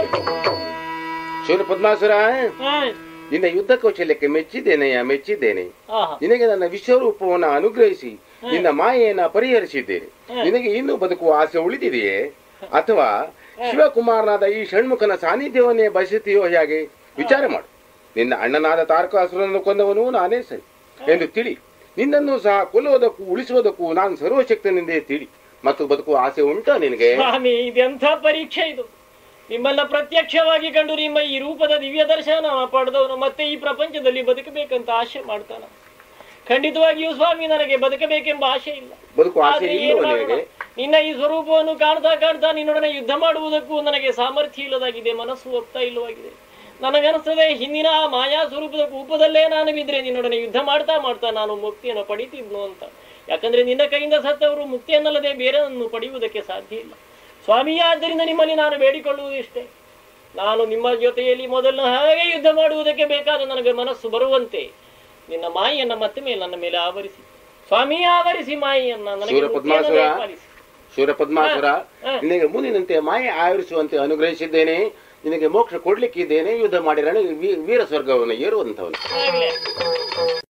ಶೂರ ಪದ್ಮಾಸುರ ಹಾ. ನಿನ್ನ ಯುದ್ಧ ಕೌಶಲ್ಯಕ್ಕೆ ಮೆಚ್ಚಿದ್ದೇನೆಯ ಮೆಚ್ಚಿದ್ದೇನೆ ಆಹಾ. ನಿನಗೆ ನನ್ನ ವಿಶ್ವರೂಪವನ್ನು ಅನುಗ್ರಹಿಸಿ ನಿನ್ನ ಮಾಯೆಯನ್ನ ಪರಿಹರಿಸಿದ್ದೇನೆ ನಿನಗೆ ಇನ್ನೂ ಬದುಕುವ ಆಸೆ ಉಳಿದಿದೆಯೇ ಅಥವಾ ಶಿವಕುಮಾರನಾದ ಈ ಷಣ್ಮುಖನ ಸಾನ್ನಿಧ್ಯವನ್ನೇ ಬಯಸುತ್ತೀಯೋ ಹೇಗೆ ವಿಚಾರ ಮಾಡು ನಿನ್ನ ಅಣ್ಣನಾದ ತಾರಕಾಸುರನನ್ನು ಕೊಂದವನು ನಾನೇ ಸರಿ ಎಂದು ತಿಳಿ ನಿನ್ನನ್ನು ಸಹ ಕೊಲ್ಲುವುದಕ್ಕೂ ಉಳಿಸುವುದಕ್ಕೂ ನಾನು ಸರ್ವಶಕ್ತನೆಂದೇ ತಿಳಿ ಮತ್ತು ಬದುಕುವ ಆಸೆ ಉಂಟಾ ನಿನಗೆ ಸ್ವಾಮಿ ಇದೆಂಥ ಪರೀಕ್ಷೆ ಇದು ನಿಮ್ಮನ್ನ ಪ್ರತ್ಯಕ್ಷವಾಗಿ ಕಂಡು ನಿಮ್ಮ ಈ ರೂಪದ ದಿವ್ಯ ದರ್ಶನ ಪಡೆದವನು ಮತ್ತೆ ಈ ಪ್ರಪಂಚದಲ್ಲಿ ಬದುಕಬೇಕಂತ ಆಶೆ ಮಾಡ್ತಾನ ಖಂಡಿತವಾಗಿಯೂ ಸ್ವಾಮಿ ನನಗೆ ಬದುಕಬೇಕೆಂಬ ಆಶೆ ಇಲ್ಲ ಬದುಕುವ ಆಸೆ ಆದ್ರೆ ಏನ್ ಇಲ್ಲವೋ ಮಾಡೋಣ? ನಿನಗೆ ನಿನ್ನ ಈ ಸ್ವರೂಪವನ್ನು ಕಾಣ್ತಾ ಕಾಣ್ತಾ ನಿನ್ನೊಡನೆ ಯುದ್ಧ ಮಾಡುವುದಕ್ಕೂ ನನಗೆ ಸಾಮರ್ಥ್ಯ ಇಲ್ಲದಾಗಿದೆ ಮನಸ್ಸು ಒಪ್ತಾ ಇಲ್ಲವಾಗಿದೆ ನನಗನಿಸ್ತದೆ ಹಿಂದಿನ ಆ ಮಾಯಾ ಸ್ವರೂಪದ ಕೂಪದಲ್ಲೇ ನಾನು ಬಿದ್ರೆ ನಿನ್ನೊಡನೆ ಯುದ್ಧ ಮಾಡ್ತಾ ಮಾಡ್ತಾ ನಾನು ಮುಕ್ತಿಯನ್ನು ಪಡಿತಿದ್ನು ಅಂತ ಯಾಕಂದ್ರೆ ನಿನ್ನ ಕೈಯಿಂದ ಸತ್ತವರು ಮುಕ್ತಿಯನ್ನಲ್ಲದೆ ಬೇರೆಯನ್ನು ಪಡೆಯುವುದಕ್ಕೆ ಸಾಧ್ಯ ಇಲ್ಲ ಸ್ವಾಮಿ ಆದ್ದರಿಂದ ನಿಮ್ಮಲ್ಲಿ ನಾನು ಬೇಡಿಕೊಳ್ಳುವುದಿಷ್ಟೇ ನಾನು ನಿಮ್ಮ ಜೊತೆಯಲ್ಲಿ ಮೊದಲು ಹಾಗೆ ಯುದ್ಧ ಮಾಡುವುದಕ್ಕೆ ಬೇಕಾದ ನನಗೆ ಮನಸ್ಸು ಬರುವಂತೆ ನಿನ್ನ ಮಾಯಿಯನ್ನ ಮತ್ತೆ ಮೇಲೆ ನನ್ನ ಮೇಲೆ ಆವರಿಸಿ ಸ್ವಾಮಿ ಆವರಿಸಿ ಮಾಯಿಯನ್ನ ನನಗೆ ಶೂರ ಮುಕ್ತಿಯನ್ನು ಪದ್ಮಾಸುರ. ದಯಪಾಲಿಸಿ. ಶೂರ ಪದ್ಮಾಸುರ ಹಾ. ನಿನಗೆ ಮುಂದಿನಂತೆ ಮಾಯೆ ಆವರಿಸುವಂತೆ ಅನುಗ್ರಹಿಸಿದ್ದೇನೆ ನಿನಗೆ ಮೋಕ್ಷ ಕೊಡ್ಲಿಕ್ಕಿದ್ದೇನೆ ಯುದ್ಧ ಮಾಡಿ ರಣ ವೀರ ಸ್ವರ್ಗವನ್ನು ಏರುವಂತವನು ಆಗ್ಲಿ.